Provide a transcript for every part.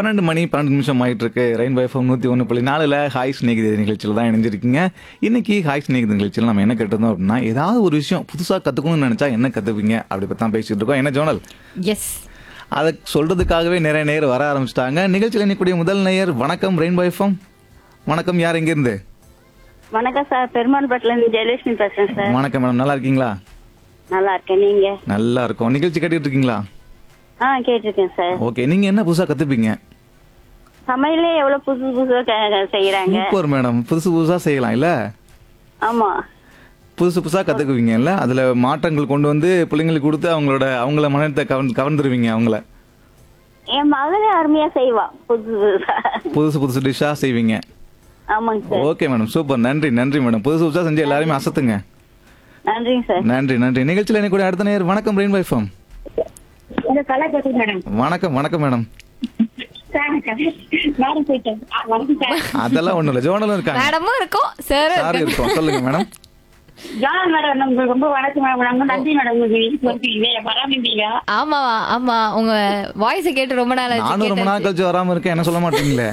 பன்னெண்டு மணி பன்னெண்டு நிமிஷம் ஆயிட்டு இருக்கு ரெயின் வைஃபம் நூற்றி ஒன்று புள்ளி நாலில் ஹாய் ஸ்நேகித நிகழ்ச்சியில் தான் இணைஞ்சிருக்கீங்க இன்னைக்கு ஹாய் ஸ்நேகித நிகழ்ச்சியில் நம்ம என்ன கேட்டிருந்தோம் அப்படின்னா ஏதாவது ஒரு விஷயம் புதுசாக கற்றுக்கணும்னு நினச்சா என்ன கற்றுப்பீங்க அப்படி பற்றி தான் பேசிட்டு இருக்கோம் என்ன ஜோனல் எஸ் அதை சொல்றதுக்காகவே நிறைய நேர் வர ஆரம்பிச்சிட்டாங்க நிகழ்ச்சியில் இன்னைக்குடைய முதல் நேயர் வணக்கம் ரெயின் வைஃபம் வணக்கம் யார் எங்கேருந்து வணக்கம் சார் பெருமாள்பட்டில இருந்து ஜெயலட்சுமி பேசுறேன் சார் வணக்கம் மேடம் நல்லா இருக்கீங்களா நல்லா இருக்கேன் நீங்க நல்லா இருக்கும் நிகழ்ச்சி கேட்டுட்டு இருக்கீங்களா ஆ கேட்டிருக்கேன் சார் ஓகே நீங்க என்ன புதுசா கத்துப்பீங்க சமையலே எவ்வளவு புதுசு புதுசா க- செய்யறாங்க சூப்பர் மேடம் புதுசு புதுசா செய்யலாம் இல்ல ஆமா புதுசு புதுசா கத்துக்குவீங்கல்ல அதுல மாற்றங்கள் கொண்டு வந்து பிள்ளைங்களுக்கு கொடுத்து அவங்களோட அவங்கள மனத்தை கவர்ந்து கவர்ந்துருவீங்க அவங்கள என் மகளே அருமையா செய்வா புதுசு புதுசா புதுசு புதுசு டிஷ்ஷா செய்வீங்க ஆமாங்க சார் ஓகே மேடம் சூப்பர் நன்றி நன்றி மேடம் புதுசு புதுசா செஞ்சு எல்லாருமே அசத்துங்க நன்றிங்க சார் நன்றி நன்றி நிகழ்ச்சியில் எனக்கு அடுத்த நேர் வணக்கம் ரெயின் வைஃபம் இந்த கலா பேசுறேன் மேடம் வணக்கம் வணக்கம் மேடம் சார் மேடம் போயிட்டேன் ஆ, வணக்கம் சார் அதெல்லாம் ஒண்ணும் இல்ல ஜோனலும் இருக்காங்க மேடமும் இருக்கும் சார் சாரி இருக்கும் சொல்லுங்க மேடம் ஜான் மேடம் உங்களுக்கு ரொம்ப வணக்கம் மேடம் ரொம்ப நன்றி மேடம் உங்களுக்கு வீட்டுக்கு வந்துட்டீங்க பராமரிப்பீங்க ஆமா ஆமா உங்க வாய்ஸ் கேட்டு ரொம்ப நாள் ஆச்சு நானும் ரொம்ப நாள் கேட்டாச்சு. கழிச்சு வராம இருக்கேன் என்ன சொல்ல மாட்டீங்களே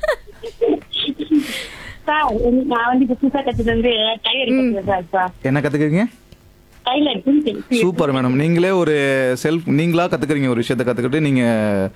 சார் வந்து நான் வந்து இப்போ புதுசா கத்துட்டு வந்து டைலர் கத்துக்கிறேன் சார் இப்போ என்ன கத்துக்கிறீங்க டைலர் துணி தைக்க- சூப்பர் மேடம் நீங்களே ஒரு செல்ஃப் நீங்களா கத்துக்கிறீங்க ஒரு விஷயத்த கத்துக்கிட்டு நீங்க